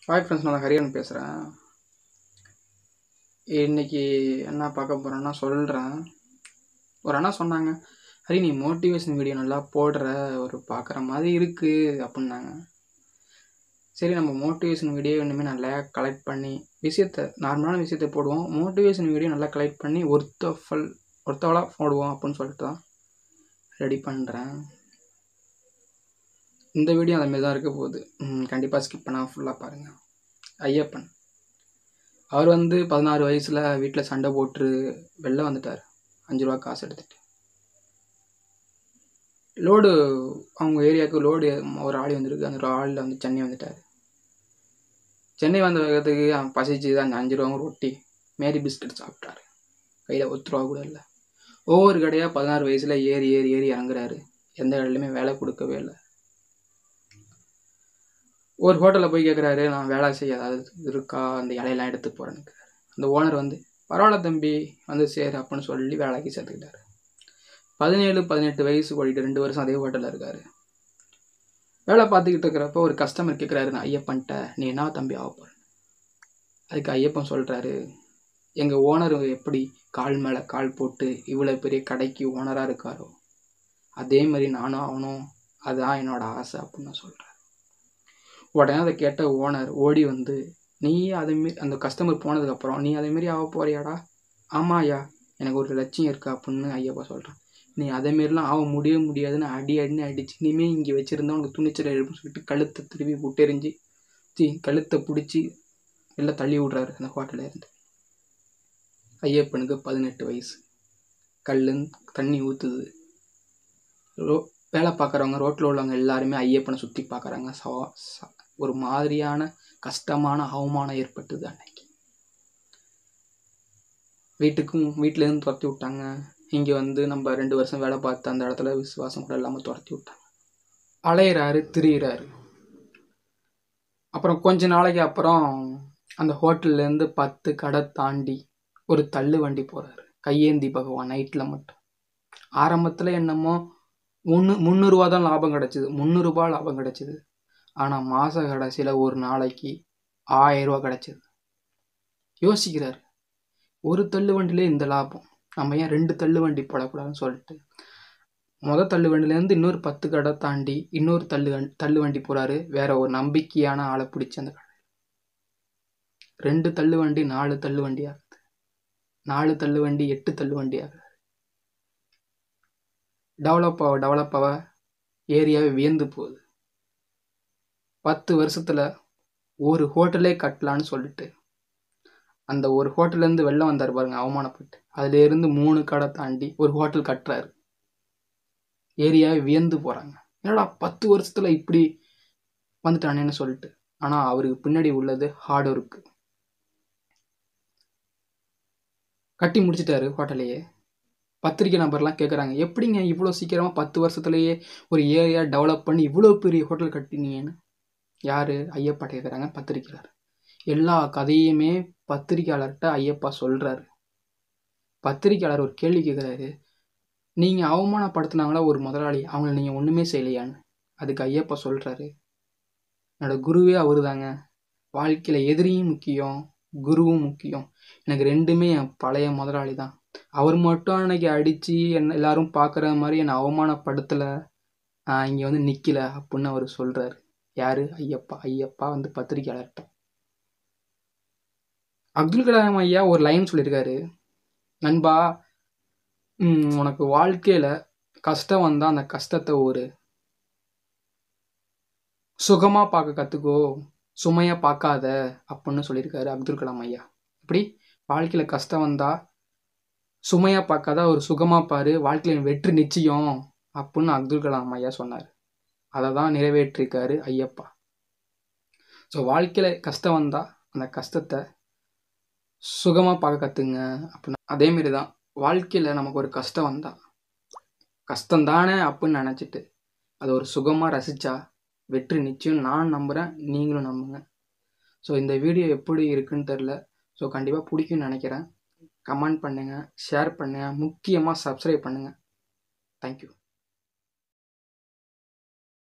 hi friends நான் ஹரியன் பேசுகிறேன் இன்னைக்கு என்ன பார்க்க போகிறேன்னா சொல்கிறேன் ஒரு அண்ணா சொன்னாங்க ஹரி நீ மோட்டிவேஷன் வீடியோ நல்லா போடுற ஒரு பார்க்குற மாதிரி இருக்குது அப்படின்னாங்க சரி நம்ம மோட்டிவேஷன் வீடியோ இனிமேல் நல்லா கலெக்ட் பண்ணி விஷயத்த நார்மலான விஷயத்த போடுவோம் மோட்டிவேஷன் வீடியோ நல்லா கலெக்ட் பண்ணி ஒருத்தஃபல் ஒருத்தவளாக போடுவோம் அப்படின்னு சொல்லிட்டு தான் ரெடி பண்ணுறேன் இந்த வீடியோ அந்த மாதிரி தான் இருக்க போகுது கண்டிப்பாக ஸ்கிப் பண்ணால் ஃபுல்லாக பாருங்கள் ஐயப்பன் அவர் வந்து பதினாறு வயசில் வீட்டில் சண்டை போட்டு வெளில வந்துட்டார் அஞ்சு ரூபா காசு எடுத்துட்டு லோடு அவங்க ஏரியாவுக்கு லோடு ஒரு ஆளி வந்திருக்கு அந்த ஒரு ஆளில் வந்து சென்னை வந்துட்டார் சென்னை வந்த வேகத்துக்கு அவன் பசிச்சு அந்த அஞ்சு ரூபா ரொட்டி மேரி பிஸ்கட் சாப்பிட்டாரு கையில் ஒத்து ரூபா கூட இல்லை ஒவ்வொரு கடையாக பதினாறு வயசில் ஏறி ஏறி ஏறி இறங்குறாரு எந்த கடையிலுமே வேலை கொடுக்கவே இல்லை ஒரு ஹோட்டலில் போய் கேட்குறாரு நான் வேலை செய்ய ஏதாவது இருக்கா அந்த இலையெல்லாம் எடுத்து போகிறேன்னு அந்த ஓனர் வந்து பரவாயில்ல தம்பி வந்து சேரு அப்படின்னு சொல்லி வேலைக்கு சேர்த்துக்கிட்டாரு பதினேழு பதினெட்டு வயசு ஓடிட்டு ரெண்டு வருஷம் அதே ஹோட்டலில் இருக்காரு வேலை பார்த்துக்கிட்டு இருக்கிறப்ப ஒரு கஸ்டமர் கேட்குறாரு நான் ஐயப்பன்ட்ட நீ என்ன தம்பி ஆக போகிறேன் அதுக்கு ஐயப்பன் சொல்கிறாரு எங்கள் ஓனர் எப்படி கால் மேலே கால் போட்டு இவ்வளோ பெரிய கடைக்கு ஓனராக இருக்காரோ அதே மாதிரி நானும் ஆகணும் அதுதான் என்னோட ஆசை அப்படின்னு நான் சொல்கிறேன் உடனே அதை கேட்ட ஓனர் ஓடி வந்து நீ அதேமாரி அந்த கஸ்டமர் போனதுக்கப்புறம் நீ அதேமாரி ஆக போறியாடா ஆமாம் ஐயா எனக்கு ஒரு லட்சியம் இருக்கா அப்படின்னு ஐயாப்பா சொல்கிறான் நீ அதேமாரிலாம் ஆக முடிய முடியாதுன்னு அடி அடின்னு அடிச்சு இனிமேல் இங்கே வச்சுருந்தா உனக்கு துணிச்சல் எழுப்புன்னு சொல்லிட்டு கழுத்தை திருப்பி விட்டெறிஞ்சு தி கழுத்தை பிடிச்சி எல்லாம் தள்ளி விட்றாரு அந்த ஹோட்டலில் இருந்து ஐயப்பனுக்கு பதினெட்டு வயசு கல் தண்ணி ஊற்றுது ரோ வேலை பார்க்குறவங்க ரோட்டில் உள்ளவங்க எல்லாருமே ஐயப்பனை சுற்றி பார்க்குறாங்க சவா ஒரு மாதிரியான கஷ்டமான அவமானம் ஏற்பட்டது அன்னைக்கு வீட்டுக்கும் வீட்டிலேருந்து துரத்தி விட்டாங்க இங்கே வந்து நம்ம ரெண்டு வருஷம் வேலை பார்த்து அந்த இடத்துல விசுவாசம் கூட இல்லாமல் துரத்தி விட்டாங்க அலையிறாரு திரியிறாரு அப்புறம் கொஞ்ச நாளைக்கு அப்புறம் அந்த ஹோட்டல்லேருந்து பத்து கடை தாண்டி ஒரு தள்ளு வண்டி போகிறாரு கையேந்தி பகவான் நைட்டில் மட்டும் ஆரம்பத்தில் என்னமோ முன்னு முந்நூறுரூவா தான் லாபம் கிடச்சிது முந்நூறுரூபா லாபம் கிடச்சிது ஆனால் மாத கடைசியில் ஒரு நாளைக்கு ஆயிரரூவா கிடச்சிது யோசிக்கிறார் ஒரு தள்ளு வண்டியிலே இந்த லாபம் நம்ம ஏன் ரெண்டு தள்ளு வண்டி போடக்கூடாதுன்னு சொல்லிட்டு மொதல் தள்ளு வண்டியிலேருந்து இன்னொரு பத்து கடை தாண்டி இன்னொரு தள்ளு தள்ளு வண்டி போகிறாரு வேற ஒரு நம்பிக்கையான ஆளை பிடிச்சி அந்த கடை ரெண்டு தள்ளு வண்டி நாலு தள்ளு வண்டி ஆகுது நாலு தள்ளு வண்டி எட்டு தள்ளு வண்டி ஆகுது டெவலப் ஆக டெவலப் ஆக ஏரியாவே வியந்து போகுது பத்து வருஷத்தில் ஒரு ஹோட்டலே கட்டலான்னு சொல்லிட்டு அந்த ஒரு ஹோட்டல்லேருந்து வெளில வந்தார் பாருங்க அவமானப்பட்டு அதுலேருந்து மூணு கடை தாண்டி ஒரு ஹோட்டல் கட்டுறாரு ஏரியாவே வியந்து போகிறாங்க என்னடா பத்து வருஷத்தில் இப்படி வந்துட்டானேன்னு சொல்லிட்டு ஆனால் அவருக்கு பின்னாடி உள்ளது ஹார்ட் ஒர்க்கு கட்டி முடிச்சிட்டாரு ஹோட்டலையே பத்திரிக்கை நம்பர்லாம் கேட்குறாங்க எப்படிங்க இவ்வளோ சீக்கிரமாக பத்து வருஷத்துலேயே ஒரு ஏரியா டெவலப் பண்ணி இவ்வளோ பெரிய ஹோட்டல் கட்டினீங்கன்னு யார் ஐயப்பா கேட்குறாங்க பத்திரிக்கையாளர் எல்லா கதையுமே பத்திரிக்கையாளர்கிட்ட ஐயப்பா சொல்கிறாரு பத்திரிக்கையாளர் ஒரு கேள்வி கேட்குறாரு நீங்கள் அவமானப்படுத்தினாங்களா ஒரு முதலாளி அவங்கள நீங்கள் ஒன்றுமே செய்யலையான்னு அதுக்கு ஐயப்பா சொல்கிறாரு என்னோடய குருவே அவரு தாங்க வாழ்க்கையில் எதிரியும் முக்கியம் குருவும் முக்கியம் எனக்கு ரெண்டுமே என் பழைய முதலாளி தான் அவர் மட்டும் அன்னைக்கு அடித்து என்ன எல்லாரும் பார்க்குற மாதிரி என்னை அவமானப்படுத்தலை இங்கே வந்து நிற்கல அப்படின்னு அவர் சொல்கிறாரு யார் ஐயப்பா ஐயப்பா வந்து பத்திரிக்கையாளர்கிட்ட அப்துல் கலாம் ஐயா ஒரு லைன் சொல்லியிருக்காரு நண்பா உனக்கு வாழ்க்கையில் கஷ்டம் வந்தால் அந்த கஷ்டத்தை ஒரு சுகமாக பார்க்க கற்றுக்கோ சுமையாக பார்க்காத அப்படின்னு சொல்லியிருக்காரு அப்துல் கலாம் ஐயா இப்படி வாழ்க்கையில் கஷ்டம் வந்தால் சுமையாக பார்க்காத ஒரு சுகமாக பாரு வாழ்க்கையில் வெற்றி நிச்சயம் அப்படின்னு அப்துல் கலாம் ஐயா சொன்னார் அதை தான் நிறைவேற்றிருக்காரு ஐயப்பா ஸோ வாழ்க்கையில் கஷ்டம் வந்தால் அந்த கஷ்டத்தை சுகமாக பார்க்க கற்றுங்க அப்படின்னா அதேமாரி தான் வாழ்க்கையில் நமக்கு ஒரு கஷ்டம் வந்தால் கஷ்டந்தானே அப்படின்னு நினச்சிட்டு அதை ஒரு சுகமாக ரசித்தா வெற்றி நிச்சயம் நான் நம்புகிறேன் நீங்களும் நம்புங்க ஸோ இந்த வீடியோ எப்படி இருக்குன்னு தெரில ஸோ கண்டிப்பாக பிடிக்கும்னு நினைக்கிறேன் கமெண்ட் பண்ணுங்கள் ஷேர் பண்ணுங்கள் முக்கியமாக சப்ஸ்கிரைப் பண்ணுங்கள் தேங்க்யூ